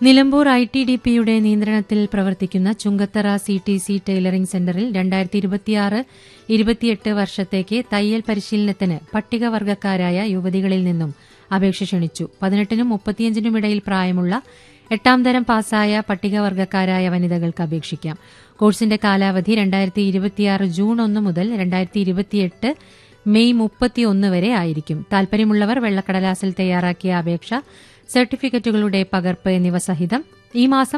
Nilambur I T D പിയുടെ നിയന്ത്രണത്തിൽ പ്രവർത്തിക്കുന്ന Chungathara C T C tailoring സെന്ററിൽ രണ്ടായിരത്തി ഇരുപത്തിയാറ് ഇരുപത്തിയെട്ട് വർഷത്തേക്ക് തയ്യൽ പരിശീലനത്തിന് പട്ടികവർഗക്കാരായ യുവതികളിൽ നിന്നും അപേക്ഷ ക്ഷണിച്ചു പതിനെട്ടിനും മുപ്പത്തിയഞ്ചിനും ഇടയിൽ പ്രായമുള്ള എട്ടാം തരം പാസ്സായ പട്ടികവർഗക്കാരായ വനിതകൾക്ക് അപേക്ഷിക്കാം കോഴ്സിന്റെ കാലാവധി രണ്ടായിരത്തി ഇരുപത്തിയാറ് ജൂൺ ഒന്ന് മുതൽ രണ്ടായിരത്തി ഇരുപത്തിയെട്ട് മെയ് മുപ്പത്തിയൊന്ന് വരെ ആയിരിക്കും താൽപര്യമുള്ളവർ വെള്ളക്കടലാസിൽ തയ്യാറാക്കിയ അപേക്ഷ സർട്ടിഫിക്കറ്റുകളുടെ പകർപ്പ് എന്നിവ സഹിതം ഈ മാസം